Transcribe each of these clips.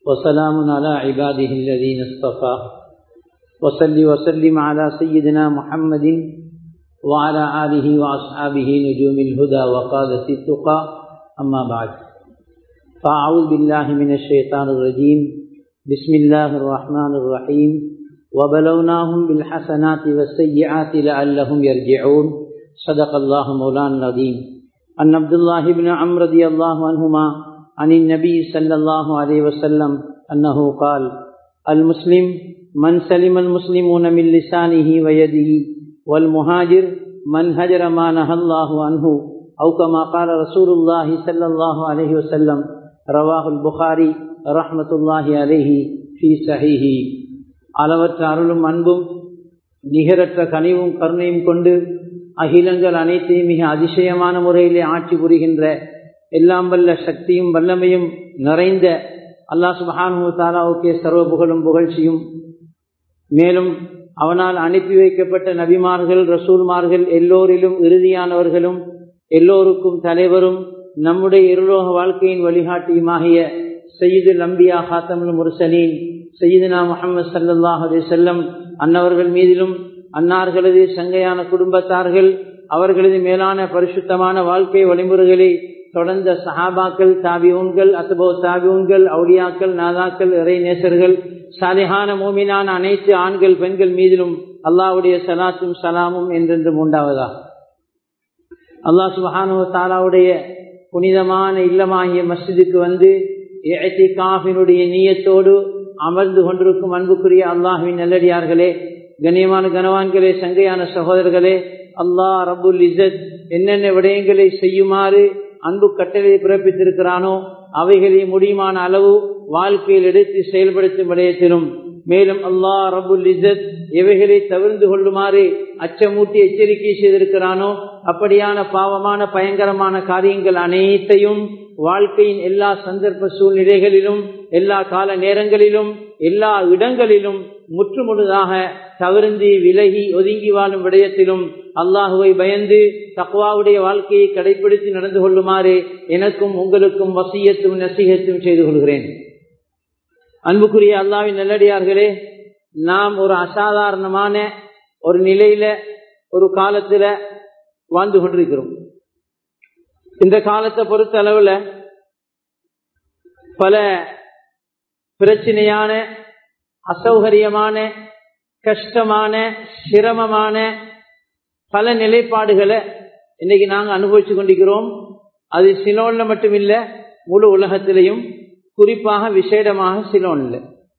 وسلام على عباده الذين اصطفى وصل وسلم على سيدنا محمد وعلى آله وأصحابه نجوم الهدى وقادة التقى أما بعد فأعوذ بالله من الشيطان الرجيم بسم الله الرحمن الرحيم وبلوناهم بالحسنات والسيئات لعلهم يرجعون صدق الله مولانا العظيم أن عبد الله بن عمرو رضي الله عنهما عن النبي صلى الله عليه وسلم أنه قال المسلم من سلم المسلمون من لسانه ويده والمهاجر من هجر ما نهى الله عنه أو كما قال رسول الله صلى الله عليه وسلم رواه البخاري رحمة الله عليه في صحيحه அளவற்ற அருளும் அன்பும் நிகரற்ற கனிவும் கருணையும் கொண்டு அகிலங்கள் அனைத்தையும் மிக அதிசயமான முறையிலே ஆட்சி புரிகின்ற எல்லாம் வல்ல சக்தியும் வல்லமையும் நிறைந்த அல்லா சுபஹானு தாலாவுக்கே சர்வ புகழும் புகழ்ச்சியும் மேலும் அவனால் அனுப்பி வைக்கப்பட்ட நபிமார்கள் ரசூல்மார்கள் எல்லோரிலும் இறுதியானவர்களும் எல்லோருக்கும் தலைவரும் நம்முடைய இருலோக வாழ்க்கையின் வழிகாட்டியுமாகிய சையீதுல் அம்பியா ஹாத்தமுல் முர்சலீன் சையீதுனா முகமது சல்லாஹ் அலி செல்லம் அன்னவர்கள் மீதிலும் அன்னார்களது சங்கையான குடும்பத்தார்கள் அவர்களது மேலான பரிசுத்தமான வாழ்க்கை வழிமுறைகளை தொடர்ந்த சஹாபாக்கள் தாபியூன்கள் அத்துபோ தாபியூன்கள் அவுலியாக்கள் நாதாக்கள் இறை நேசர்கள் சாலிஹான மூமினான அனைத்து ஆண்கள் பெண்கள் மீதிலும் அல்லாவுடைய சலாத்தும் சலாமும் என்றென்றும் உண்டாவதா அல்லாஹ் சுபஹானு தாலாவுடைய புனிதமான இல்லமாகிய மஸ்ஜிதுக்கு வந்து ஏத்தி காஃபினுடைய நீயத்தோடு அமர்ந்து கொண்டிருக்கும் அன்புக்குரிய அல்லாஹுவின் நல்லடியார்களே கண்ணியமான கனவான்களே சங்கையான சகோதரர்களே அல்லாஹ் ரபுல் இசத் என்னென்ன விடயங்களை செய்யுமாறு அன்பு கட்டளை பிறப்பித்திருக்கிறானோ அவைகளை முடியுமான அளவு வாழ்க்கையில் எடுத்து செயல்படுத்தும் விடயத்திலும் மேலும் அல்லாஹ் ரபுல் இசத் எவைகளை தவிர்ந்து கொள்ளுமாறு அச்சமூட்டி எச்சரிக்கை செய்திருக்கிறானோ அப்படியான பாவமான பயங்கரமான காரியங்கள் அனைத்தையும் வாழ்க்கையின் எல்லா சந்தர்ப்ப சூழ்நிலைகளிலும் எல்லா கால நேரங்களிலும் எல்லா இடங்களிலும் முற்றுமுழுதாக தவிர்ந்து விலகி ஒதுங்கி வாழும் விடயத்திலும் அல்லாஹுவை பயந்து தக்குவாவுடைய வாழ்க்கையை கடைபிடித்து நடந்து கொள்ளுமாறு எனக்கும் உங்களுக்கும் வசியத்தும் நசிகத்தும் செய்து கொள்கிறேன் அன்புக்குரிய அல்லாவின் நல்லடியார்களே நாம் ஒரு அசாதாரணமான ஒரு நிலையில ஒரு காலத்துல வாழ்ந்து கொண்டிருக்கிறோம் இந்த காலத்தை பொறுத்த அளவுல பல பிரச்சனையான அசௌகரியமான கஷ்டமான சிரமமான பல நிலைப்பாடுகளை இன்னைக்கு நாங்கள் அனுபவிச்சு கொண்டிருக்கிறோம் அது சிலோன்ல மட்டுமில்ல முழு உலகத்திலையும் குறிப்பாக விசேடமாக சிலோன்ல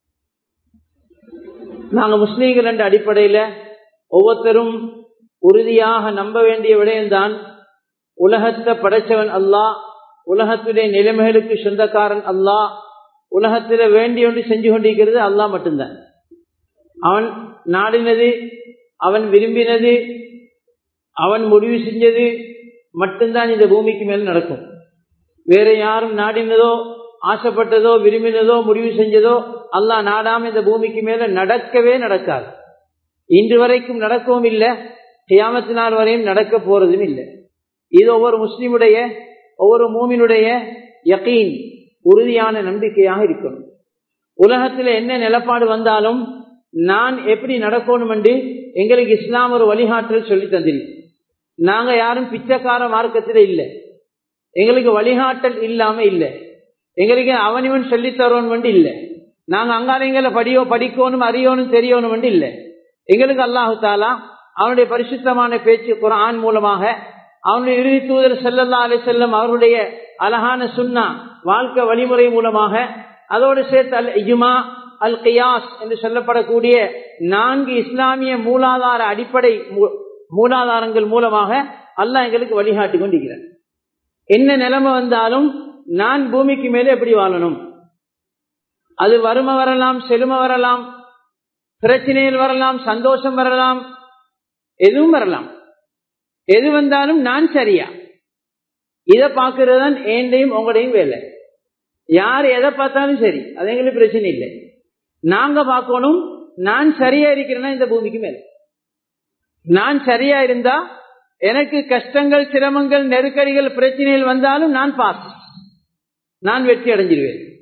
நாங்க முஸ்லீம்கள் என்ற அடிப்படையில ஒவ்வொருத்தரும் உறுதியாக நம்ப வேண்டிய விடயம்தான் உலகத்தை படைச்சவன் அல்லாஹ் உலகத்துடைய நிலைமைகளுக்கு சொந்தக்காரன் அல்லாஹ் உலகத்துல வேண்டிய ஒன்று செஞ்சு கொண்டிருக்கிறது அல்லாஹ் மட்டும்தான் அவன் நாடினது அவன் விரும்பினது அவன் முடிவு செஞ்சது மட்டும்தான் இந்த பூமிக்கு மேல் நடக்கும் வேற யாரும் நாடினதோ ஆசைப்பட்டதோ விரும்பினதோ முடிவு செஞ்சதோ அல்லாஹ் நாடாம இந்த பூமிக்கு மேல நடக்கவே நடக்காது இன்று வரைக்கும் நடக்கவும் இல்லை கியாமத்து நாள் வரையும் நடக்க போறதும் இல்லை இது ஒவ்வொரு முஸ்லீமுடைய ஒவ்வொரு மூமினுடைய யக்கீன் உறுதியான நம்பிக்கையாக இருக்கணும் உலகத்தில் என்ன நிலப்பாடு வந்தாலும் நான் எப்படி நடக்கணும் என்று எங்களுக்கு இஸ்லாம் ஒரு வழிகாட்டல் சொல்லி தந்திரி நாங்க யாரும் பிச்சைக்கார மார்க்கத்தில் இல்லை எங்களுக்கு வழிகாட்டல் இல்லாம இல்லை எங்களுக்கு அவனிவன் சொல்லி தரோன் இல்லை நாங்க அங்காலங்களை படியோ படிக்கணும் அறியணும் தெரியணும் இல்லை எங்களுக்கு அல்லாஹு தாலா அவனுடைய பரிசுத்தமான பேச்சு குரான் மூலமாக அவனுடைய இறுதி தூதர் செல்லல்லா அலி செல்லம் அவருடைய அழகான சுண்ணா வாழ்க்கை வழிமுறை மூலமாக அதோடு சேர்த்து அல் இஜுமா அல் கியாஸ் என்று சொல்லப்படக்கூடிய நான்கு இஸ்லாமிய மூலாதார அடிப்படை மூலாதாரங்கள் மூலமாக அல்லாஹ் எங்களுக்கு வழிகாட்டி கொண்டிருக்கிறார் என்ன நிலைமை வந்தாலும் நான் பூமிக்கு மேலே எப்படி வாழணும் அது வறுமை வரலாம் செழுமை வரலாம் பிரச்சனைகள் வரலாம் சந்தோஷம் வரலாம் எதுவும் வரலாம் எது வந்தாலும் நான் சரியா இதை பார்க்கறது தான் ஏண்டையும் உங்களுடையும் வேலை யார் எதை பார்த்தாலும் சரி அது எங்களுக்கு பிரச்சனை இல்லை நாங்க பார்க்கணும் நான் சரியா இருக்கிறேன்னா இந்த பூமிக்கு மேல நான் சரியா இருந்தா எனக்கு கஷ்டங்கள் சிரமங்கள் நெருக்கடிகள் பிரச்சனைகள் வந்தாலும் நான் பாஸ் நான் வெற்றி அடைஞ்சிருவேன்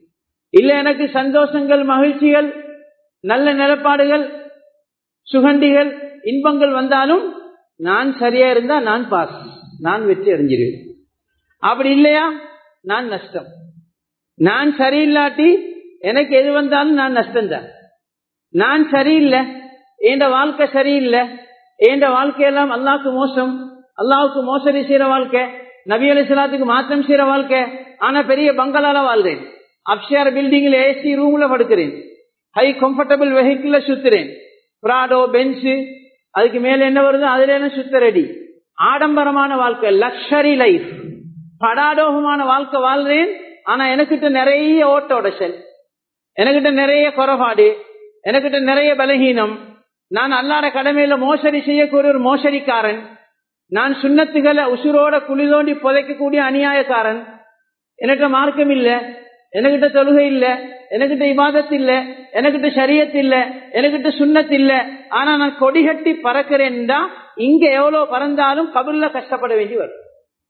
இல்ல எனக்கு சந்தோஷங்கள் மகிழ்ச்சிகள் நல்ல நிலப்பாடுகள் சுகண்டிகள் இன்பங்கள் வந்தாலும் நான் சரியா இருந்தா நான் பாஸ் நான் வெற்றி அடைஞ்சிருவேன் அப்படி இல்லையா நான் நஷ்டம் நான் சரியில்லாட்டி எனக்கு எது வந்தாலும் நான் நஷ்டம்தான் நான் சரியில்லை என் வாழ்க்கை சரியில்லை என் வாழ்க்கையெல்லாம் அல்லாவுக்கு மோசம் அல்லாவுக்கு மோசடி செய்யற வாழ்க்கை நபி அலிஸ்லாத்துக்கு மாற்றம் செய்யற வாழ்க்கை ஆனா பெரிய பங்களால வாழ்றேன் அப்ஷியார் பில்டிங்ல ஏசி ரூம்ல படுக்கிறேன் ஹை கம்ஃபர்டபுள் வெஹிக்கிள் சுத்துறேன் பிராடோ பென்ஸ் அதுக்கு மேல என்ன வருது அதுல என்ன சுத்த ரெடி ஆடம்பரமான வாழ்க்கை லக்ஷரி லைஃப் படாடோகமான வாழ்க்கை வாழ்றேன் ஆனா எனக்கிட்ட நிறைய ஓட்ட உடைச்சல் எனக்கிட்ட நிறைய குறைபாடு எனக்கிட்ட நிறைய பலகீனம் நான் அல்லாட கடமையில மோசடி செய்யக்கூடிய ஒரு மோசடிக்காரன் நான் சுண்ணத்துகளை உசுரோட குழி தோண்டி புதைக்கக்கூடிய அநியாயக்காரன் எனக்கிட்ட மார்க்கம் இல்ல எனக்கிட்ட தொழுகை இல்ல எனக்கிட்ட இபாதத் இல்ல எனக்கிட்ட சரியத் இல்ல எனக்கிட்ட சுண்ணத் இல்ல ஆனா நான் கொடிகட்டி பறக்கிறேன்டா இங்க எவ்வளவு பறந்தாலும் கபுல்ல கஷ்டப்பட வேண்டி வரும்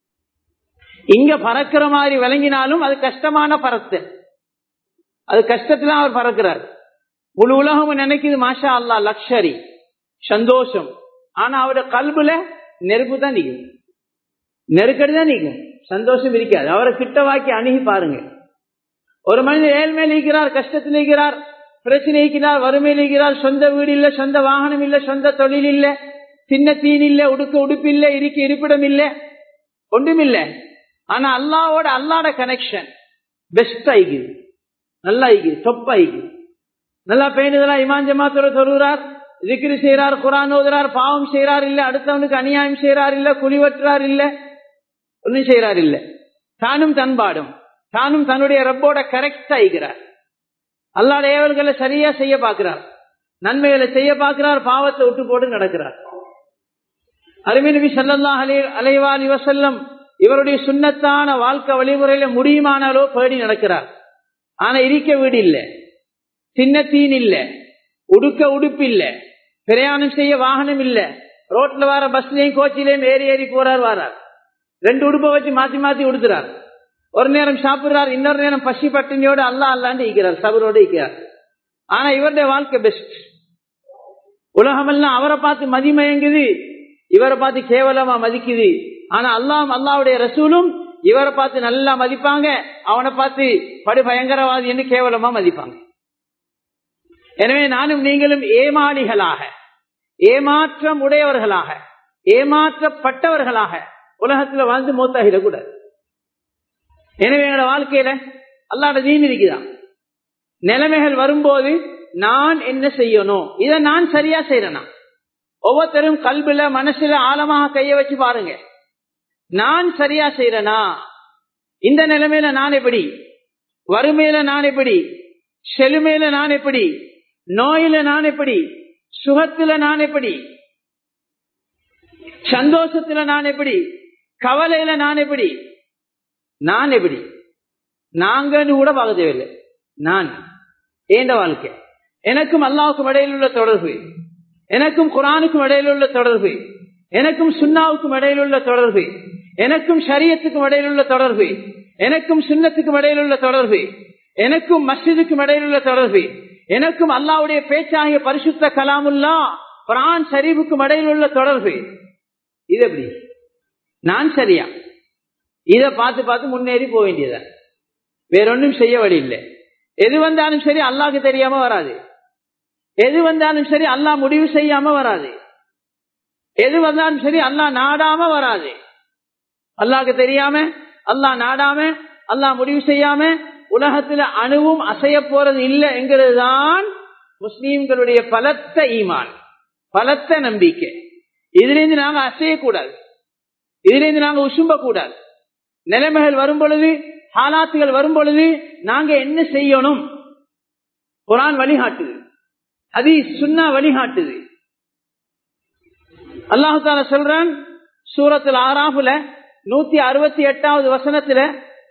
இங்க பறக்கிற மாதிரி விளங்கினாலும் அது கஷ்டமான பறத்து அது கஷ்டத்துல அவர் பறக்கிறார் முழு உலகம் நினைக்குது மாஷா அல்லா லக்ஷரி சந்தோஷம் ஆனா அவருடைய கல்புல நெருப்பு தான் நிற்கும் நெருக்கடி தான் நிற்கும் சந்தோஷம் இருக்காது அவரை கிட்டவாக்கி அணுகி பாருங்க ஒரு மனிதர் ஏழ்மையில் இருக்கிறார் கஷ்டத்தில் இருக்கிறார் பிரச்சனை இருக்கிறார் வறுமையில் இருக்கிறார் சொந்த வீடு இல்ல சொந்த வாகனம் இல்ல சொந்த தொழில் இல்ல சின்ன தீன் இல்ல உடுக்க உடுப்பு இல்ல இருக்க இருப்பிடம் இல்ல ஒன்றுமில்ல ஆனா அல்லாவோட அல்லாட கனெக்ஷன் பெஸ்ட் ஆயிக்குது நல்லா ஆயிக்குது தொப்ப ஆயிக்குது நல்லா பேணுதலா இமான் ஜமாத்தோட சொல்லுறார் திக்ரு செய்யறார் குரான் ஓதுறார் பாவம் செய்யறார் இல்ல அடுத்தவனுக்கு அநியாயம் செய்யறார் இல்ல குழிவற்றார் இல்ல ஒன்னும் செய்யறார் இல்ல தானும் தன்பாடும் தானும் தன்னுடைய ரப்போட கரெக்ட் ஆகிக்கிறார் அல்லாட ஏவல்களை சரியா செய்ய பார்க்கிறார் நன்மைகளை செய்ய பார்க்கிறார் பாவத்தை விட்டு போட்டு நடக்கிறார் அருமை நபி சல்லா அலை அலைவாலி வசல்லம் இவருடைய சுண்ணத்தான வாழ்க்கை வழிமுறையில முடியுமானாலோ பேடி நடக்கிறார் ஆனா இருக்க வீடு இல்ல சின்ன தீன் இல்ல உடுக்க உடுப்பு இல்ல பிரயாணம் செய்ய வாகனம் இல்ல ரோட்ல வர பஸ்லயும் கோச்சிலையும் ஏறி ஏறி போறார் வாரார் ரெண்டு உடுப்பை வச்சு மாத்தி மாத்தி உடுத்துறார் ஒரு நேரம் சாப்பிடுறார் இன்னொரு நேரம் பசி பட்டினியோடு அல்லா அல்லாண்டு இருக்கிறார் சபரோடு இருக்கிறார் ஆனா இவருடைய வாழ்க்கை பெஸ்ட் உலகமெல்லாம் அவரை பார்த்து மதிமயங்குது இவரை பார்த்து கேவலமா மதிக்குது ஆனா அல்லாம் அல்லாவுடைய ரசூலும் இவரை பார்த்து நல்லா மதிப்பாங்க அவனை பார்த்து படு பயங்கரவாதி என்று கேவலமா மதிப்பாங்க எனவே நானும் நீங்களும் ஏமாளிகளாக ஏமாற்றம் உடையவர்களாக ஏமாற்றப்பட்டவர்களாக உலகத்துல வாழ்ந்து மூத்தாகிடக்கூடாது எனவே எங்களோட வாழ்க்கையில அல்லாட தீன் இருக்குதான் நிலைமைகள் வரும்போது நான் என்ன செய்யணும் இதை நான் சரியா செய்யறேனா ஒவ்வொருத்தரும் கல்வில மனசுல ஆழமாக கைய வச்சு பாருங்க நான் சரியா செய்யறேனா இந்த நிலைமையில நான் எப்படி வறுமையில நான் எப்படி செழுமையில நான் எப்படி நோயில நான் எப்படி சுகத்துல நான் எப்படி சந்தோஷத்துல நான் எப்படி கவலையில நான் எப்படி நான் எப்படி நாங்கன்னு கூட பார்க்க தேவையில்லை நான் ஏண்ட வாழ்க்கை எனக்கும் அல்லாவுக்கும் இடையில் உள்ள தொடர்பு எனக்கும் குரானுக்கும் இடையில் உள்ள தொடர்பு எனக்கும் சுண்ணாவுக்கும் இடையில் உள்ள தொடர்பு எனக்கும் ஷரியத்துக்கும் இடையில் உள்ள தொடர்பு எனக்கும் சுண்ணத்துக்கும் இடையில் உள்ள தொடர்பு எனக்கும் மஸ்ஜிதுக்கும் இடையில் உள்ள தொடர்பு எனக்கும் அல்லாவுடைய பேச்சாகிய பரிசுத்த கலாமுல்லா குரான் ஷரீஃபுக்கும் இடையில் உள்ள தொடர்பு இது எப்படி நான் சரியா இதை பார்த்து பார்த்து முன்னேறி போக வேண்டியதா வேறொன்னும் செய்ய வழி இல்லை எது வந்தாலும் சரி அல்லாக்கு தெரியாம வராது எது வந்தாலும் சரி அல்லா முடிவு செய்யாம வராது எது வந்தாலும் சரி அல்லா நாடாம வராது அல்லாக்கு தெரியாம அல்லா நாடாம அல்லா முடிவு செய்யாம உலகத்துல அணுவும் அசைய போறது இல்லை என்கிறது தான் முஸ்லீம்களுடைய பலத்த ஈமான் பலத்த நம்பிக்கை இதிலிருந்து நாங்க அசையக்கூடாது இதிலிருந்து நாங்க உசும்ப கூடாது நிலைமைகள் வரும் பொழுது ஹாலாத்துகள் வரும் பொழுது நாங்க என்ன செய்யணும் குரான் வழிகாட்டுது அது சுண்ணா வழிகாட்டுது அல்லாஹு தால சொல்றான் சூரத்தில் ஆறாப்புல நூத்தி அறுபத்தி எட்டாவது வசனத்துல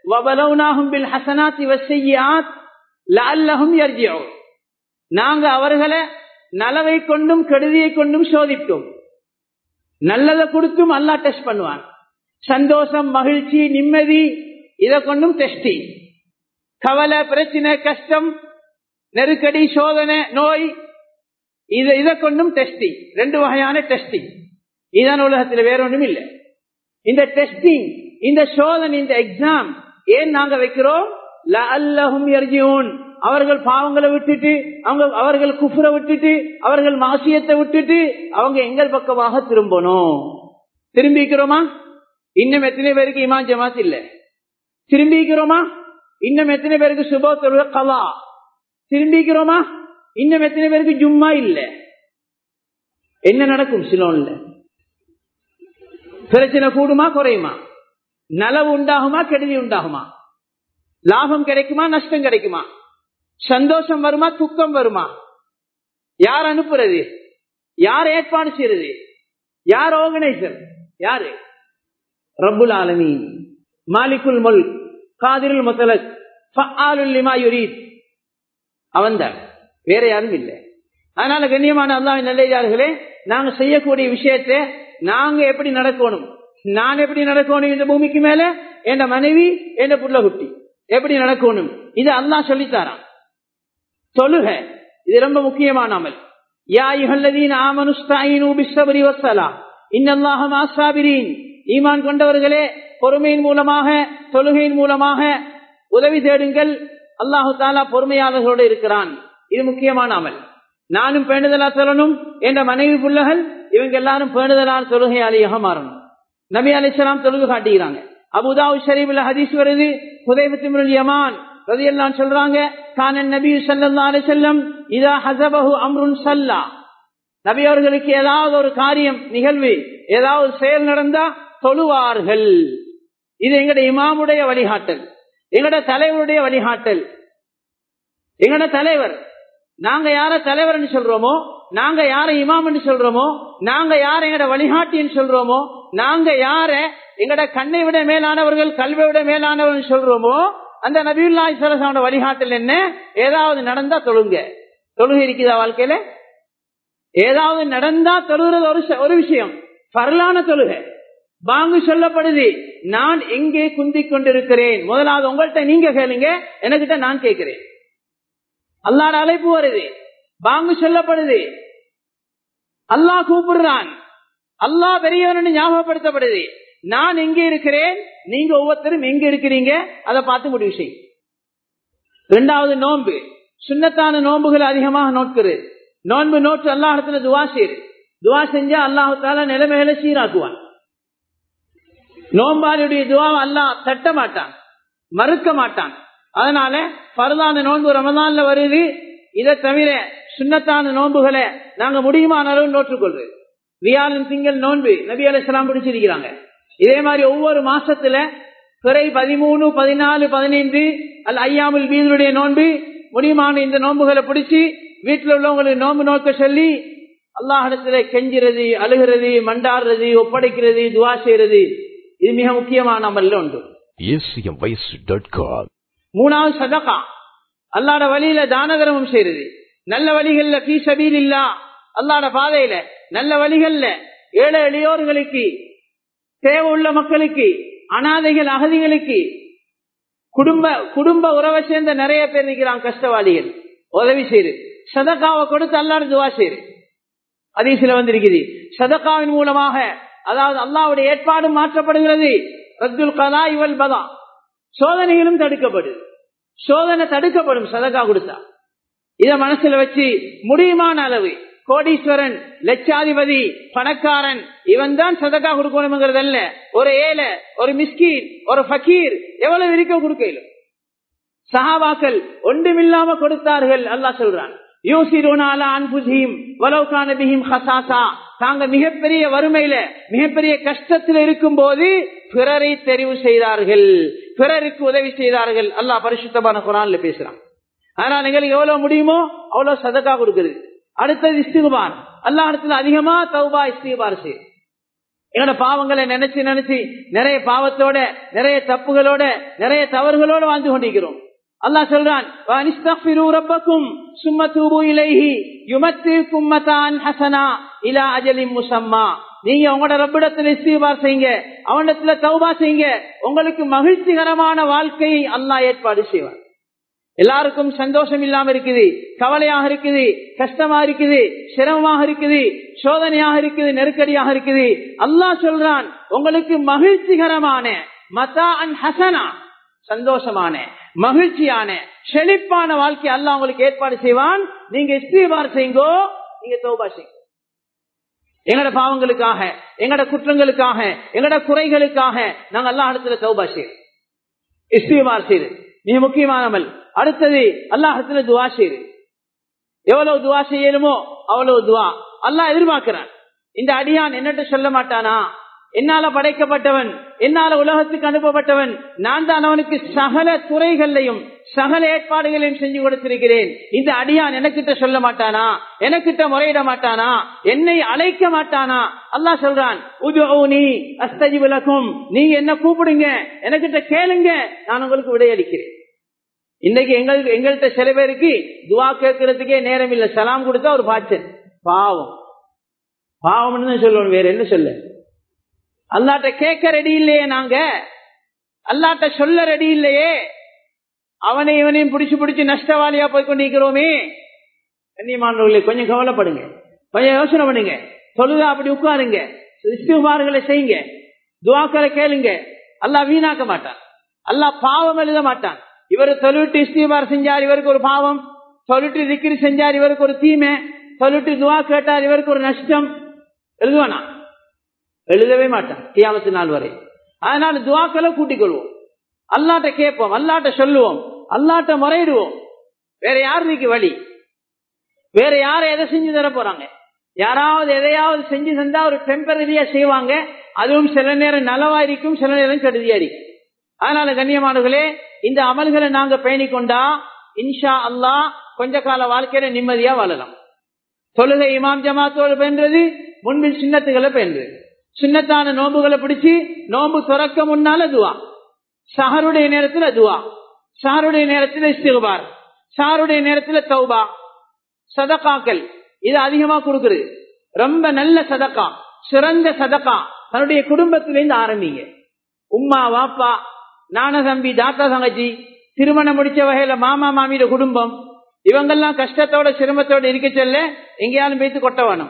நாங்க அவர்களை நலவை கொண்டும் கெடுதியை கொண்டும் சோதித்தோம் நல்லதை கொடுத்தும் அல்லா டெஸ்ட் பண்ணுவான் சந்தோஷம் மகிழ்ச்சி நிம்மதி இதை கொண்டும் டெஸ்டி கவலை பிரச்சனை கஷ்டம் நெருக்கடி சோதனை நோய் இதை இதை கொண்டும் டெஸ்டிங் ரெண்டு வகையான டெஸ்டிங் இதான் உலகத்தில் வேற ஒன்றும் இல்லை இந்த டெஸ்டிங் இந்த சோதனை இந்த எக்ஸாம் ஏன் நாங்க வைக்கிறோம் லஅல்லஹும் யர்ஜிஊன் அவர்கள் பாவங்களை விட்டுட்டு அவங்க அவர்கள் குஃப்ரை விட்டுட்டு அவர்கள் மாசியத்தை விட்டுட்டு அவங்க எங்கள் பக்கமாக திரும்பணும் திரும்பிக்கிறோமா இன்னும் எத்தனை பேருக்கு இமான் ஜமாத் இல்ல திரும்பிக்கிறோமா இன்னும் எத்தனை பேருக்கு சுபோ தொழுக கலா திரும்பிக்கிறோமா இன்னும் எத்தனை பேருக்கு ஜும்மா இல்ல என்ன நடக்கும் சிலோன்ல பிரச்சனை கூடுமா குறையுமா நலவு உண்டாகுமா கெடுதி உண்டாகுமா லாபம் கிடைக்குமா நஷ்டம் கிடைக்குமா சந்தோஷம் வருமா துக்கம் வருமா யார் அனுப்புறது யார் ஏற்பாடு செய்யறது யார் ஆர்கனைசர் யாரு ரப்புல் ஆலமீன் மாலிகுல் முல் காதிருல் முத்தலக் லிமா யுரீத் அவன்தான் வேற யாரும் இல்லை அதனால கண்ணியமான அல்லாஹ் நல்லே நாங்க செய்யக்கூடிய விஷயத்தை நாங்க எப்படி நடக்கணும் நான் எப்படி நடக்கணும் இந்த பூமிக்கு மேல என் மனைவி என் புள்ள குட்டி எப்படி நடக்கணும் இது அல்லாஹ் சொல்லித்தாரான் தொழுக இது ரொம்ப முக்கியமான அமல் யா யுஹல்லதீன் ஆமனுஸ்தாயினு பிஸ்ஸப்ரி வஸ்ஸலா இன்னல்லாஹ மாஸ்ஸாபிரீன் ஈமான் கொண்டவர்களே பொறுமையின் மூலமாக தொழுகையின் மூலமாக உதவி தேடுங்கள் அல்லாஹு தாலா பொறுமையாளர்களோடு இருக்கிறான் இது முக்கியமான அமல் நானும் பேணுதலா சொல்லணும் என்ற மனைவி புள்ளகள் இவங்க எல்லாரும் பேணுதலான தொழுகையாளியாக மாறணும் நபி அலிஸ்லாம் தொழுகு காட்டுகிறாங்க அபுதாவு ஷரீஃபில் ஹதீஸ் வருது ஹுதைபத்திமுல் யமான் ரதியெல்லாம் சொல்றாங்க கானன் நபி சல்லா அலி செல்லம் இதா ஹசபஹு அம்ருன் சல்லா நபி அவர்களுக்கு ஏதாவது ஒரு காரியம் நிகழ்வு ஏதாவது செயல் நடந்தா தொழுவார்கள் இது எங்கட இமாமுடைய வழிகாட்டல் எங்கட தலைவருடைய வழிகாட்டல் எங்கட தலைவர் நாங்க யார தலைவர் சொல்றோமோ நாங்க யார இமாம் சொல்றோமோ நாங்க யார எங்கட வழிகாட்டின்னு சொல்றோமோ நாங்க யார எங்கட கண்ணை விட மேலானவர்கள் கல்வை விட மேலானவர்கள் சொல்றோமோ அந்த நபியுல்லாய் சரசான வழிகாட்டல் என்ன ஏதாவது நடந்தா தொழுங்க தொழுகை இருக்குதா வாழ்க்கையில ஏதாவது நடந்தா தொழுகிறது ஒரு ஒரு விஷயம் பரலான தொழுகை பாங்கு சொல்லப்படுது நான் எங்கே குந்திக் கொண்டிருக்கிறேன் முதலாவது உங்கள்கிட்ட நீங்க கேளுங்க எனக்கிட்ட நான் கேட்கிறேன் அல்லாட அழைப்பு வருது பாங்கு சொல்லப்படுது அல்லாஹ் கூப்பிடுறான் அல்லாஹ் பெரியவன் ஞாபகப்படுத்தப்படுது நான் எங்க இருக்கிறேன் நீங்க ஒவ்வொருத்தரும் எங்க இருக்கிறீங்க அதை பார்த்து முடிவு செய் இரண்டாவது நோன்பு சுண்ணத்தான நோன்புகள் அதிகமாக நோட்கிறது நோன்பு நோட்டு அல்லாஹத்துல துவா செய்யுது துவா செஞ்சா அல்லாஹு தால நிலைமையில சீராக்குவான் நோம்பாளியுடைய துவாவை அல்லாஹ் தட்ட மாட்டான் மறுக்க மாட்டான் அதனால பரதான நோன்பு ரமதான்ல வருது இதை தவிர சுண்ணத்தான நோன்புகளை நாங்க முடியுமான அளவு நோற்றுக்கொள்வது வியாழன் திங்கள் நோன்பு நபி அலிஸ்லாம் பிடிச்சிருக்கிறாங்க இதே மாதிரி ஒவ்வொரு மாசத்துல பிறை பதிமூணு பதினாலு பதினைந்து அல்ல ஐயாமுல் வீதனுடைய நோன்பு முடியுமான இந்த நோன்புகளை பிடிச்சி வீட்டில் உள்ளவங்களுக்கு நோன்பு நோக்க சொல்லி அல்லாஹிடத்துல கெஞ்சுறது அழுகிறது மண்டாடுறது ஒப்படைக்கிறது துவா செய்யறது இது மிக முக்கியமான அமல்ல உண்டு மூணாவது சதகா அல்லாட வழியில தான தர்மம் செய்யறது நல்ல வழிகள்ல பீ சபீல் இல்லா அல்லாட பாதையில நல்ல வழிகள்ல ஏழை எளியோர்களுக்கு தேவை உள்ள மக்களுக்கு அனாதைகள் அகதிகளுக்கு குடும்ப குடும்ப உறவை சேர்ந்த நிறைய பேர் இருக்கிறாங்க கஷ்டவாளிகள் உதவி செய்யுது சதக்காவை கொடுத்து அல்லாட துவா செய்யுது அதீசில வந்திருக்குது சதக்காவின் மூலமாக அதாவது அல்லாவுடைய ஏற்பாடு மாற்றப்படுகிறது ரத்துல் கதா இவல் பதா சோதனைகளும் தடுக்கப்படுது சோதனை தடுக்கப்படும் சதக்கா கொடுத்தா இத மனசுல வச்சு முடியுமான அளவு கோடீஸ்வரன் லட்சாதிபதி பணக்காரன் இவன் தான் சதக்கா கொடுக்கணுங்கிறது அல்ல ஒரு ஏழை ஒரு மிஸ்கீன் ஒரு ஃபக்கீர் எவ்வளவு இருக்க கொடுக்கல சஹாபாக்கள் ஒன்றுமில்லாம கொடுத்தார்கள் அல்லா சொல்றான் தாங்க மிகப்பெரிய வறுமையில மிகப்பெரிய கஷ்டத்தில் இருக்கும் போது பிறரை தெரிவு செய்தார்கள் பிறருக்கு உதவி செய்தார்கள் அல்லாஹ் பரிசுத்தமான குரான்ல பேசுறான் ஆனா நீங்கள் எவ்வளவு முடியுமோ அவ்வளவு சதக்கா கொடுக்குது அடுத்தது இஸ்திகுபார் அல்லா இடத்துல அதிகமா தௌபா இஸ்திகுபார் செய்யும் எங்களோட பாவங்களை நினைச்சு நினைச்சு நிறைய பாவத்தோட நிறைய தப்புகளோட நிறைய தவறுகளோட வாழ்ந்து கொண்டிருக்கிறோம் அல்லா சொல்றான் நீங்க உங்களோட ரப்பிடத்துல இஸ்திபார் செய்யுங்க அவனிடத்துல தௌபா செய்யுங்க உங்களுக்கு மகிழ்ச்சிகரமான வாழ்க்கையை அல்லாஹ் ஏற்பாடு செய்வார் எல்லாருக்கும் சந்தோஷம் இல்லாம இருக்குது கவலையாக இருக்குது கஷ்டமா இருக்குது சிரமமாக இருக்குது சோதனையாக இருக்குது நெருக்கடியாக இருக்குது அல்லாஹ் சொல்றான் உங்களுக்கு மகிழ்ச்சிகரமான மதா அன் ஹசனா சந்தோஷமான மகிழ்ச்சியான செழிப்பான வாழ்க்கை அல்லாஹ் உங்களுக்கு ஏற்பாடு செய்வான் நீங்க இஸ்திபார் செய்யுங்கோ நீங்க தௌபா செய்யுங்க எங்கட பாவங்களுக்காக எங்கட குற்றங்களுக்காக எங்கட குறைகளுக்காக நாங்க எல்லா இடத்துல தௌபா செய்யறோம் இஸ்திபார் செய்து மிக முக்கியமானமல் அடுத்தது அல்லாஹத்துல துவா செய்யுது எவ்வளவு துவா செய்யணுமோ அவ்வளவு துவா அல்லாஹ் எதிர்பார்க்கிறான் இந்த அடியான் என்னட்டு சொல்ல மாட்டானா என்னால படைக்கப்பட்டவன் என்னால உலகத்துக்கு அனுப்பப்பட்டவன் நான் தான் அவனுக்கு சகல துறைகளையும் சகல ஏற்பாடுகளையும் செஞ்சு கொடுத்திருக்கிறேன் இந்த அடியான் எனக்கிட்ட சொல்ல மாட்டானா எனக்கிட்ட முறையிட மாட்டானா என்னை அழைக்க மாட்டானா அல்லாஹ் சொல்றான் உதுஊனி அஸ்தஜி விளக்கும் நீங்க என்ன கூப்பிடுங்க எனக்கிட்ட கேளுங்க நான் உங்களுக்கு விடையளிக்கிறேன் இன்னைக்கு எங்களுக்கு எங்கள்கிட்ட சில பேருக்கு துவா கேட்கறதுக்கே நேரம் இல்லை சலாம் கொடுத்தா ஒரு பாய்ச்சல் பாவம் பாவம்னு தான் சொல்லணும் வேற என்ன சொல்ல அல்லாட்ட கேட்க ரெடி இல்லையே நாங்க அல்லாட்ட சொல்ல ரெடி இல்லையே அவனை இவனையும் பிடிச்சு பிடிச்சு நஷ்டவாளியா போய் கொண்டிருக்கிறோமே கண்ணியமானவர்களே கொஞ்சம் கவலைப்படுங்க கொஞ்சம் யோசனை பண்ணுங்க தொழுதா அப்படி உட்காருங்க இஸ்திகுமார்களை செய்யுங்க துவாக்களை கேளுங்க அல்லாஹ் வீணாக்க மாட்டான் அல்லாஹ் பாவம் எழுத மாட்டான் இவர் தொழுவிட்டு இஸ்திகுமார் செஞ்சார் இவருக்கு ஒரு பாவம் தொழுட்டு திக்கிரி செஞ்சார் இவருக்கு ஒரு தீமை தொழுட்டு துவா கேட்டார் இவருக்கு ஒரு நஷ்டம் எழுதுவானா எழுதவே மாட்டான் கியாமத்து நாள் வரை அதனால துவாக்களை கூட்டிக் கொள்வோம் அல்லாட்ட கேட்போம் அல்லாட்ட சொல்லுவோம் அல்லாட்ட முறையிடுவோம் வேற யாருக்கு வழி வேற யாரும் எதை செஞ்சு தர போறாங்க யாராவது எதையாவது செஞ்சு தந்தா ஒரு டெம்பரரியா செய்வாங்க அதுவும் சில நேரம் நலவா இருக்கும் சில நேரம் கெடுதியா இருக்கும் அதனால கண்ணியமானவர்களே இந்த அமல்களை நாங்க பேணி கொண்டா இன்ஷா அல்லாஹ் கொஞ்ச கால வாழ்க்கையில நிம்மதியா வாழலாம் தொழுகை இமாம் ஜமாத்தோடு பென்றது முன்பின் சின்னத்துகளை பென்றது சின்னத்தான நோம்புகளை பிடிச்சு நோம்பு துறக்க முன்னால துவா சஹருடைய நேரத்துல துவா சாருடைய நேரத்துல இஸ்திகுபார் சாருடைய நேரத்துல தௌபா சதக்காக்கள் இது அதிகமா கொடுக்குறது ரொம்ப நல்ல சதக்கா சிறந்த சதக்கா தன்னுடைய குடும்பத்திலிருந்து ஆரம்பிங்க உம்மா வாப்பா நான தம்பி தாத்தா தங்கச்சி திருமணம் முடிச்ச வகையில மாமா மாமியோட குடும்பம் இவங்கெல்லாம் கஷ்டத்தோட சிரமத்தோட இருக்க சொல்ல எங்கேயாலும் போய்த்து கொட்ட வேணும்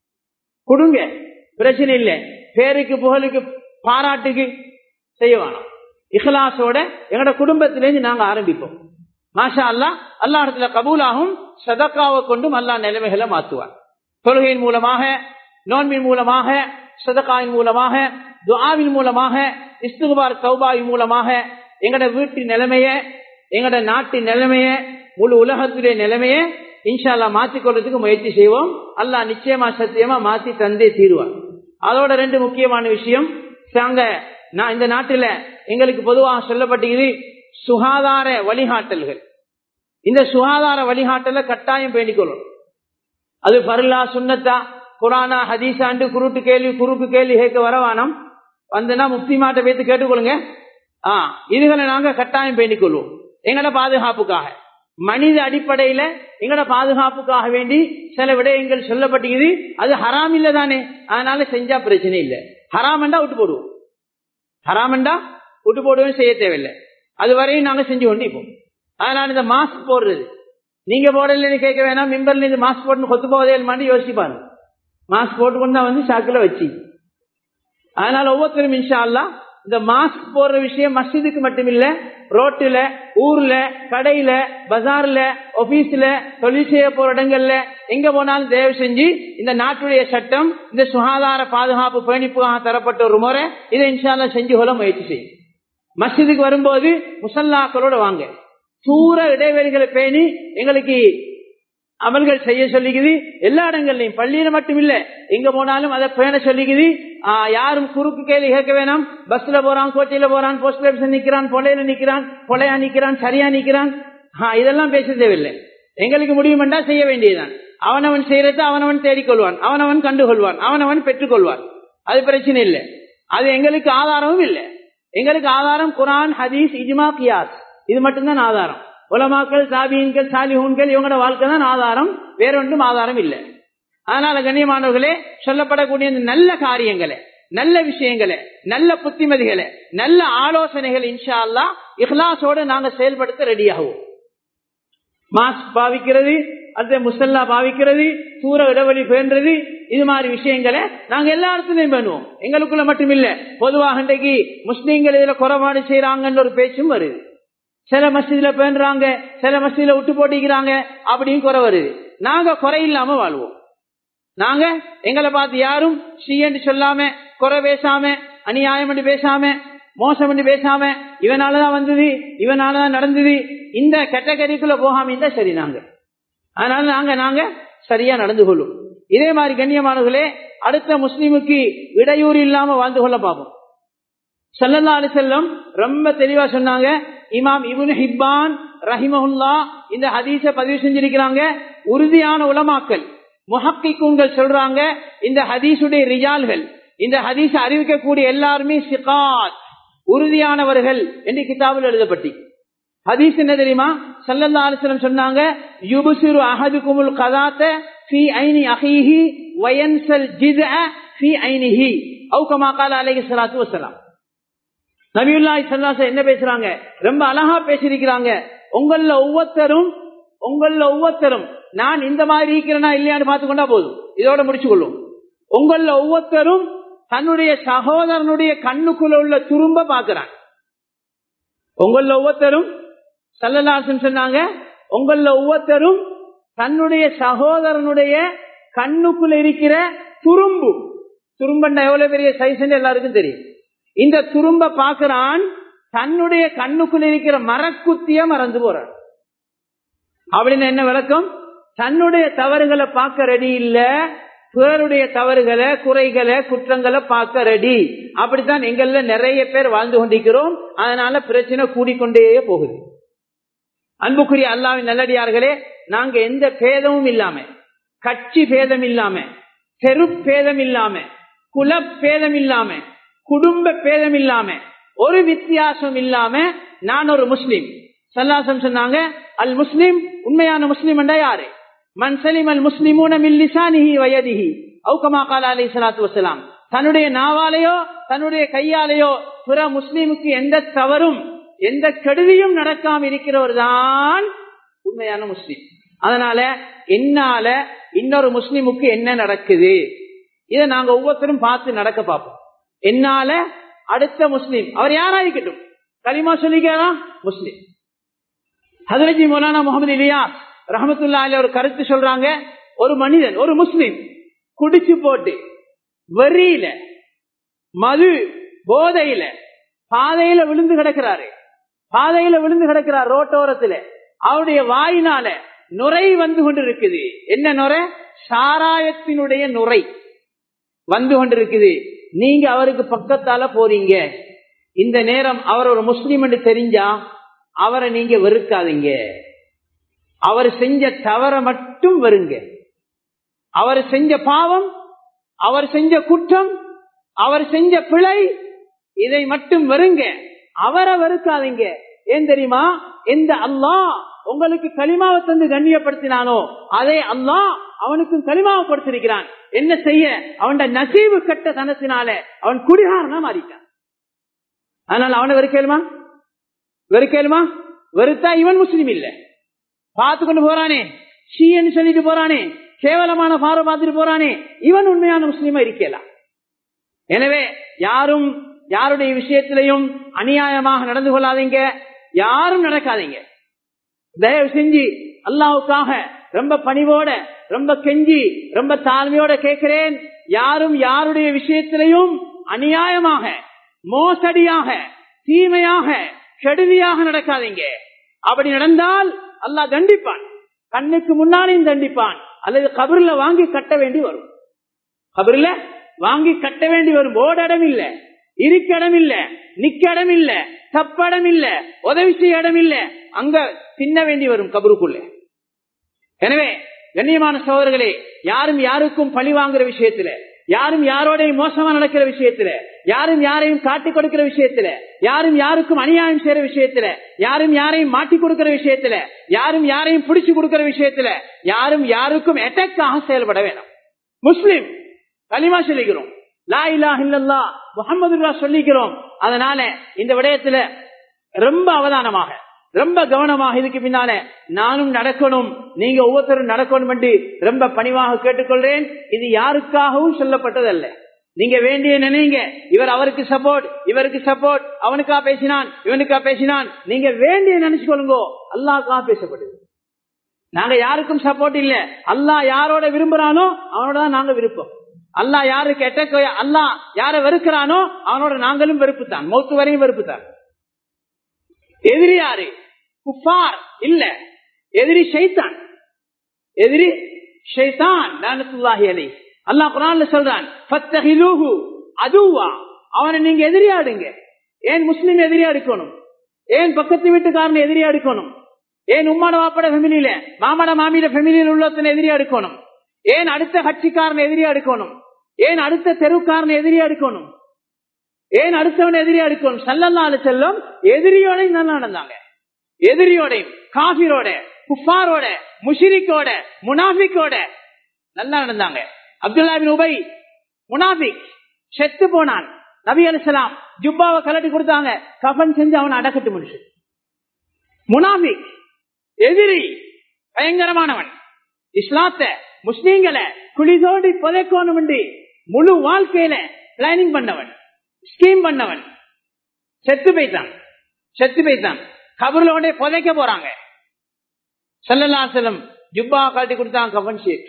கொடுங்க பிரச்சனை இல்லை பேருக்கு புகழுக்கு பாராட்டுக்கு செய்ய வேணும் இஹ்லாசோட எங்களோட குடும்பத்திலேருந்து நாங்க ஆரம்பிப்போம் மாஷா அல்லா அல்லா இடத்துல கபூலாகும் சதக்காவை கொண்டும் அல்லா நிலைமைகளை மாற்றுவார் தொழுகையின் மூலமாக நோன்பின் மூலமாக சதக்காவின் மூலமாக துஆவின் மூலமாக இஸ்துகுபார் சௌபாவின் மூலமாக எங்கட வீட்டின் நிலைமைய எங்கட நாட்டின் நிலைமைய முழு உலகத்துடைய நிலைமைய இன்ஷால்லா மாற்றிக்கொள்றதுக்கு முயற்சி செய்வோம் அல்லா நிச்சயமா சத்தியமா மாத்தி தந்தே தீருவார் அதோட ரெண்டு முக்கியமான விஷயம் நாங்க நான் இந்த நாட்டில எங்களுக்கு பொதுவாக சொல்லப்பட்டிருக்குது சுகாதார வழிகாட்டல்கள் இந்த சுகாதார வழிகாட்டல கட்டாயம் பேணிக்கொள்ளும் அது பருளா சுண்ணத்தா குரானா ஹதீசாண்டு குருட்டு கேள்வி குறுக்கு கேள்வி கேட்க வரவானம் வந்தனா முக்தி மாட்ட வைத்து கேட்டுக்கொள்ளுங்க ஆ இதுகளை நாங்க கட்டாயம் பேணிக்கொள்வோம் எங்கட பாதுகாப்புக்காக மனித அடிப்படையில எங்கட பாதுகாப்புக்காக வேண்டி சில விடயங்கள் சொல்லப்பட்டிருக்குது அது ஹராம் இல்ல தானே அதனால செஞ்சா பிரச்சனை இல்லை ஹராமண்டா விட்டு போடுவோம் ஹராமண்டா விட்டு போடுவோம் செய்ய தேவையில்லை அது வரையும் நாங்க செஞ்சு கொண்டு இப்போ அதனால இந்த மாஸ்க் போடுறது நீங்க போடலன்னு கேட்க வேணாம் மிம்பர்ல இருந்து மாஸ்க் போட்டு கொத்து போவதே மாட்டி யோசிப்பாரு மாஸ்க் போட்டு கொண்டு வந்து சாக்குல வச்சு அதனால ஒவ்வொருத்தரும் இன்ஷா அல்லா இந்த மாஸ்க் போடுற விஷயம் மஸ்ஜிதுக்கு மட்டுமில்ல ரோட்டுல ஊர்ல கடையில பஜார்ல ஆபீஸ்ல தொழில் செய்ய போற இடங்கள்ல எங்க போனாலும் தயவு செஞ்சு இந்த நாட்டுடைய சட்டம் இந்த சுகாதார பாதுகாப்பு பேணிப்புக்காக தரப்பட்ட ஒரு முறை இதை இன்ஷால்லா செஞ்சு கொள்ள முயற்சி செய்யும் மஸ்ஜிதுக்கு வரும்போது முசல்லாக்களோட வாங்க தூர இடைவெளிகளை பேணி எங்களுக்கு அமல்கள் செய்ய சொல்லிக்குது எல்லா இடங்கள்லையும் பள்ளியில மட்டும் இல்ல எங்க போனாலும் அதை பேண சொல்லிக்குது யாரும் குறுக்கு கேள்வி கேட்க வேணாம் பஸ்ல போறான் கோட்டையில போறான் போஸ்ட் ஆபீஸ்ல நிக்கிறான் பொலையில நிக்கிறான் பொலையா நிக்கிறான் சரியா நிக்கிறான் இதெல்லாம் பேச தேவையில்லை எங்களுக்கு முடியுமெண்டா செய்ய வேண்டியதுதான் அவனவன் செய்யறத அவனவன் தேடிக்கொள்வான் அவனவன் கண்டுகொள்வான் அவனவன் பெற்றுக்கொள்வான் அது பிரச்சனை இல்லை அது எங்களுக்கு ஆதாரமும் இல்லை எங்களுக்கு ஆதாரம் குரான் ஹதீஸ் இஜ்மா கியாஸ் இது மட்டும்தான் ஆதாரம் உலமாக்கள் சாபியன்கள் சாலிஹூன்கள் இவங்களோட வாழ்க்கை தான் ஆதாரம் வேற ஒன்றும் ஆதாரம் இல்லை அதனால கண்ணியமானவர்களே சொல்லப்படக்கூடிய இந்த நல்ல காரியங்களை நல்ல விஷயங்களை நல்ல புத்திமதிகளை நல்ல ஆலோசனைகள் இன்ஷா அல்லா இஹ்லாசோடு நாங்க செயல்படுத்த ரெடியாகுவோம் மாஸ்க் பாவிக்கிறது அது முசல்லா பாவிக்கிறது தூர இடைவெளி பேன்றது இது மாதிரி விஷயங்களை நாங்க எல்லா இடத்துலயும் பண்ணுவோம் எங்களுக்குள்ள மட்டும் இல்ல பொதுவாக இன்றைக்கு முஸ்லீம்கள் இதுல குறைபாடு செய்யறாங்கன்னு ஒரு பேச்சும் வருது சில மசிதில பேண்டுறாங்க சில மசிதில விட்டு போட்டிக்கிறாங்க அப்படின்னு குறை வருது நாங்க குறை இல்லாம வாழ்வோம் நாங்க எங்களை பார்த்து யாரும் ஷீன்னு சொல்லாம குறை பேசாம அநியாயம் என்று பேசாம மோசம் என்று பேசாம இவனாலதான் வந்தது இவனாலதான் நடந்தது இந்த கேட்டகரிக்குள்ள போகாம இருந்தா சரி நாங்க அதனால நாங்க நாங்க சரியா நடந்து கொள்ளும் இதே மாதிரி கண்ணியமானவர்களே அடுத்த முஸ்லீமுக்கு இடையூறு இல்லாம வாழ்ந்து கொள்ள பார்ப்போம் சல்லல்லா அலி செல்லம் ரொம்ப தெளிவா சொன்னாங்க இமாம் இபுன் ஹிப்பான் ரஹிமஹுல்லா இந்த ஹதீஸ பதிவு செஞ்சிருக்கிறாங்க உறுதியான உலமாக்கல் முஹக்கிக்குங்கள் சொல்றாங்க இந்த ஹதீஸுடைய ரிஜால்கள் இந்த ஹதீஸ அறிவிக்கக்கூடிய எல்லாருமே சிகாத் உறுதியானவர்கள் என்று கிதாபில் எழுதப்பட்டி ஹதீஸ் என்ன தெரியுமா சல்லல்லா அலிஸ்லம் சொன்னாங்க யுபுசிரு அஹதுகுமுல் கதாத்த ஃபி ஐனி அஹீஹி வயன்சல் ஜித ஃபி ஐனிஹி அவு கமா கால அலைஹி ஸலாத்து வஸலாம் நபியுல்லாஹி ஸல்லல்லாஹு என்ன பேசுறாங்க ரொம்ப அழகா பேசியிருக்கிறாங்க உங்கள ஒவ்வொருத்தரும் உங்கள ஒவ்வொருத்தரும் நான் இந்த மாதிரி இருக்கிறேனா இல்லையான்னு பார்த்து கொண்டா போதும் இதோட முடிச்சு கொள்ளும் உங்கள ஒவ்வொருத்தரும் தன்னுடைய சகோதரனுடைய கண்ணுக்குள்ள உள்ள துரும்ப பாக்குறாங்க உங்கள ஒவ்வொருத்தரும் சல்லலாசன் சொன்னாங்க உங்கள ஒவ்வொருத்தரும் தன்னுடைய சகோதரனுடைய கண்ணுக்குள்ள இருக்கிற துரும்பு துரும்பண்ட எவ்வளவு பெரிய சைஸ் எல்லாருக்கும் தெரியும் இந்த துரும்ப பாக்குறான் தன்னுடைய கண்ணுக்குள்ள இருக்கிற மரக்குத்திய மறந்து போறான் அப்படின்னு என்ன விளக்கம் தன்னுடைய தவறுகளை பார்க்க ரெடி இல்ல பிறருடைய தவறுகளை குறைகளை குற்றங்களை பார்க்க ரெடி அப்படித்தான் எங்கள்ல நிறைய பேர் வாழ்ந்து கொண்டிருக்கிறோம் அதனால பிரச்சனை கூடிக்கொண்டே போகுது அன்புக்குரிய அல்லாவின் நல்லடியார்களே நாங்க எந்த பேதமும் இல்லாம கட்சி பேதம் இல்லாம தெரு பேதம் இல்லாம குல பேதம் இல்லாம குடும்ப பேதம் இல்லாம ஒரு வித்தியாசம் இல்லாம நான் ஒரு முஸ்லீம் சல்லாசம் சொன்னாங்க அல் முஸ்லிம் உண்மையான முஸ்லீம் என்றா யாரு மன் சலிம் அல் முஸ்லிமூன மில்லிசானிஹி வயதிஹி அவுகமா கால அலி சலாத்து வசலாம் தன்னுடைய நாவாலேயோ தன்னுடைய கையாலேயோ பிற முஸ்லீமுக்கு எந்த தவறும் எந்த கெடுதியும் நடக்காம இருக்கிறவர் தான் உண்மையான முஸ்லீம் அதனால என்னால இன்னொரு முஸ்லீமுக்கு என்ன நடக்குது இதை நாங்க ஒவ்வொருத்தரும் பார்த்து நடக்க பார்ப்போம் என்னால அடுத்த முஸ்லீம் அவர் யாரா இருக்கட்டும் களிமா சொல்லிக்கிறா முஸ்லீம் ஹதரஜி மௌலானா முகமது இலியாஸ் ரஹமத்துல்லா ஒரு கருத்து சொல்றாங்க ஒரு மனிதன் ஒரு முஸ்லீம் குடிச்சு போட்டு வெறியில மது போதையில பாதையில விழுந்து கிடக்கிறாரு பாதையில விழுந்து கிடக்கிறார் ரோட்டோரத்துல அவருடைய வாயினால நுரை வந்து கொண்டு இருக்குது என்ன நுரை சாராயத்தினுடைய நுரை வந்து கொண்டிருக்குது நீங்க அவருக்கு பக்கத்தால போறீங்க இந்த நேரம் அவர் ஒரு முஸ்லீம் என்று தெரிஞ்சா அவரை நீங்க வெறுக்காதீங்க அவர் செஞ்ச தவற மட்டும் வருங்க அவர் செஞ்ச பாவம் அவர் செஞ்ச குற்றம் அவர் செஞ்ச பிழை இதை மட்டும் வருங்க அவரை வெறுக்காதீங்க ஏன் தெரியுமா எந்த அல்லாஹ் உங்களுக்கு களிமாவை தந்து கண்ணியப்படுத்தினானோ அதே அல்லாஹ் அவனுக்கும் களிமாவை கொடுத்திருக்கிறான் என்ன செய்ய அவன் நசீவு கட்ட தனத்தினால அவன் குடிகாரனா மாறிட்டான் அதனால அவனை வெறுக்கலுமா வெறுக்கலுமா வெறுத்தா இவன் முஸ்லீம் இல்ல பார்த்து கொண்டு போறானே ஷீன்னு சொல்லிட்டு போறானே கேவலமான பாறை பார்த்துட்டு போறானே இவன் உண்மையான முஸ்லீமா இருக்கலாம் எனவே யாரும் யாருடைய விஷயத்திலையும் அநியாயமாக நடந்து கொள்ளாதீங்க யாரும் நடக்காதீங்க தயவு செஞ்சு அல்லாவுக்காக ரொம்ப பணிவோட ரொம்ப கெஞ்சி ரொம்ப தாழ்மையோட கேட்கிறேன் யாரும் யாருடைய விஷயத்திலையும் அநியாயமாக மோசடியாக தீமையாக கெடுதியாக நடக்காதீங்க அப்படி நடந்தால் அல்லாஹ் தண்டிப்பான் கண்ணுக்கு முன்னாலேயும் தண்டிப்பான் அல்லது கபர்ல வாங்கி கட்ட வேண்டி வரும் கபர்ல வாங்கி கட்ட வேண்டி வரும் ஓட இடம் இல்ல இருக்க இடம் இல்ல நிக்க இடம் இல்ல தப்படம் இல்ல உதவி செய்ய இடம் இல்ல அங்க தின்ன வேண்டி வரும் கபருக்குள்ள எனவே கண்ணியமான சோதர்களே யாரும் யாருக்கும் பழி வாங்குற விஷயத்துல யாரும் யாரோடையும் மோசமா நடக்கிற விஷயத்துல யாரும் யாரையும் காட்டி கொடுக்கிற விஷயத்துல யாரும் யாருக்கும் அநியாயம் செய்யற விஷயத்துல யாரும் யாரையும் மாட்டி கொடுக்கிற விஷயத்துல யாரும் யாரையும் பிடிச்சு கொடுக்கிற விஷயத்துல யாரும் யாருக்கும் அட்டாக்காக செயல்பட வேணாம் முஸ்லிம் களிமா சொல்லிக்கிறோம் லா இலா இல்லல்லா முகமது சொல்லிக்கிறோம் அதனால இந்த விடயத்துல ரொம்ப அவதானமாக ரொம்ப கவனமாக இதுக்கு பின்னால நானும் நடக்கணும் நீங்க ஒவ்வொருத்தரும் நடக்கணும் என்று ரொம்ப பணிவாக கேட்டுக்கொள்றேன் இது யாருக்காகவும் சொல்லப்பட்டதல்ல நீங்க வேண்டிய நினைங்க இவர் அவருக்கு சப்போர்ட் இவருக்கு சப்போர்ட் அவனுக்கா பேசினான் இவனுக்கா பேசினான் நீங்க வேண்டிய நினைச்சுக்கொள்ளுங்கோ அல்லாஹ்க்கா பேசப்படுது நாங்க யாருக்கும் சப்போர்ட் இல்ல அல்லாஹ் யாரோட விரும்புறானோ அவனோட தான் நாங்க விருப்பம் அல்லாஹ் யாருக்கு எட்ட அல்லாஹ் யார வெறுக்கிறானோ அவனோட நாங்களும் வெறுப்பு தான் மௌத்து வரையும் வெறுப்பு தான் எதிரி யாரு குஃபார் இல்ல எதிரி ஷைத்தான் எதிரி ஷைத்தான் லானத்துல்லாஹி அலைஹி அல்லாஹ் குரான்ல சொல்றான் ஃபத்தஹிலூஹு அதுவா அவனை நீங்க எதிரியாடுங்க ஏன் முஸ்லிம் எதிரியா எடுக்கணும் ஏன் பக்கத்து வீட்டுக்காரன் எதிரியா எடுக்கணும் ஏன் உம்மாட வாப்பட ஃபெமிலியில மாமட மாமியில ஃபெமிலியில் உள்ளத்தனை எதிரியா எடுக்கணும் ஏன் அடுத்த கட்சிக்காரன் எதிரியா எடுக்கணும் ஏன் அடுத்த தெருக்காரன் எதிரியா எடுக்கணும் ஏன் அடுத்தவன் எதிரியா எடுக்கணும் சல்லல்லாலு செல்லும் எதிரியோடையும் நல்லா நடந்தாங்க எதிரியோடையும் காபிரோட குஃபாரோட முஷிரிக்கோட முனாஃபிக்கோட நல்லா நடந்தாங்க அப்துல்லாபின் உபை முனாபிக் செத்து போனான் நபி அலிசலாம் ஜுப்பாவை கலட்டி கொடுத்தாங்க கஃபன் செஞ்சு அவனை அடக்கட்டு முடிச்சு முனாபிக் எதிரி பயங்கரமானவன் இஸ்லாத்த முஸ்லீம்களை குளிதோடி புதைக்கணும் முழு வாழ்க்கையில பிளானிங் பண்ணவன் ஸ்கீம் பண்ணவன் செத்து போய்த்தான் செத்து போய்த்தான் கபர்களோட புதைக்க போறாங்க செல்லல்லா செல்லம் ஜுப்பா காட்டி கொடுத்தாங்க கஃபன் ஷீட்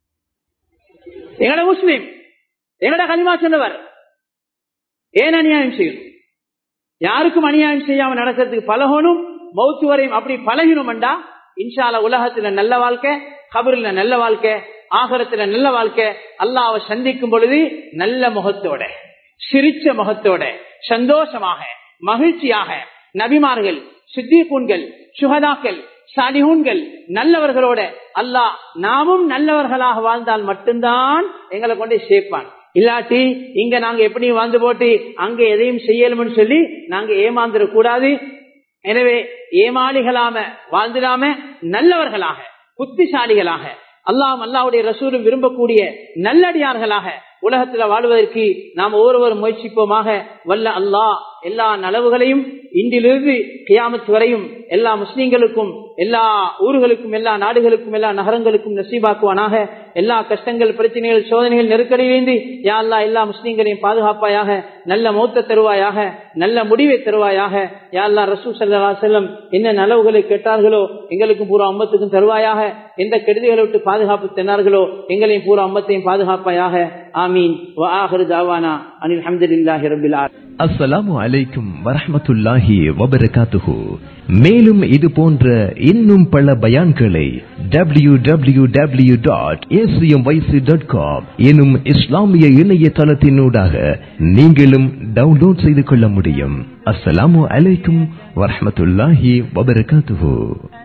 எங்கட முஸ்லீம் எங்கட கலிமா சொன்னவர் ஏன் அநியாயம் செய்யணும் யாருக்கும் அநியாயம் செய்யாம நடக்கிறதுக்கு பழகணும் மௌத்து வரையும் அப்படி பழகினோம்டா இன்ஷால உலகத்துல நல்ல வாழ்க்கை கபரில் நல்ல வாழ்க்கை ஆகரத்துல நல்ல வாழ்க்கை அல்லாவை சந்திக்கும் பொழுது நல்ல முகத்தோட சிரிச்ச முகத்தோட சந்தோஷமாக மகிழ்ச்சியாக நபிமார்கள் சித்திகூன்கள் சுகதாக்கள் சாலிஹூன்கள் நல்லவர்களோட அல்லாஹ் நாமும் நல்லவர்களாக வாழ்ந்தால் மட்டும்தான் எங்களை கொண்டு சேர்ப்பான் இல்லாட்டி இங்க நாங்க எப்படி வாழ்ந்து போட்டு அங்க எதையும் செய்யணும்னு சொல்லி நாங்க ஏமாந்துடக் கூடாது எனவே ஏமாளிகளாம வாழ்ந்துடாம நல்லவர்களாக புத்திசாலிகளாக அல்லாம் அல்லாவுடைய ரசூலும் விரும்பக்கூடிய நல்லடியார்களாக உலகத்துல வாழ்வதற்கு நாம் ஒவ்வொருவரும் முயற்சிப்போமாக வல்ல அல்லாஹ் எல்லா நலவுகளையும் இன்றிலிருந்து கியாமத்து வரையும் எல்லா முஸ்லீம்களுக்கும் எல்லா ஊர்களுக்கும் எல்லா நாடுகளுக்கும் எல்லா நகரங்களுக்கும் நசீபாக்குவானாக எல்லா கஷ்டங்கள் பிரச்சனைகள் சோதனைகள் நெருக்கடியிலிருந்து யா அல்லா எல்லா முஸ்லீம்களையும் பாதுகாப்பாயாக நல்ல மௌத்த தருவாயாக நல்ல முடிவை தருவாயாக யா அல்லா ரசூ சல்லா செல்லம் என்ன நலவுகளை கேட்டார்களோ எங்களுக்கும் பூரா அம்மத்துக்கும் தருவாயாக எந்த கெடுதிகளை விட்டு பாதுகாப்பு தந்தார்களோ எங்களையும் பூரா அம்மத்தையும் பாதுகாப்பாயாக ஆமீன் தாவானா அனில் அஹமதுல்லாஹி ரபில் அஸ்ஸலாமு அலைக்கும் வரஹமத்துல்லாஹி வபரகாத்துஹு மேலும் இது போன்ற இன்னும் பல பயான்களை W W W dot ACM YC dot com எனும் இஸ்லாமிய இணையதளத்தினூடாக நீங்களும் டவுன்லோட் செய்து கொள்ள முடியும் அஸ்ஸலாமு அலைக்கும் வரஹமத்துல்லாஹி வபரகாத்துஹு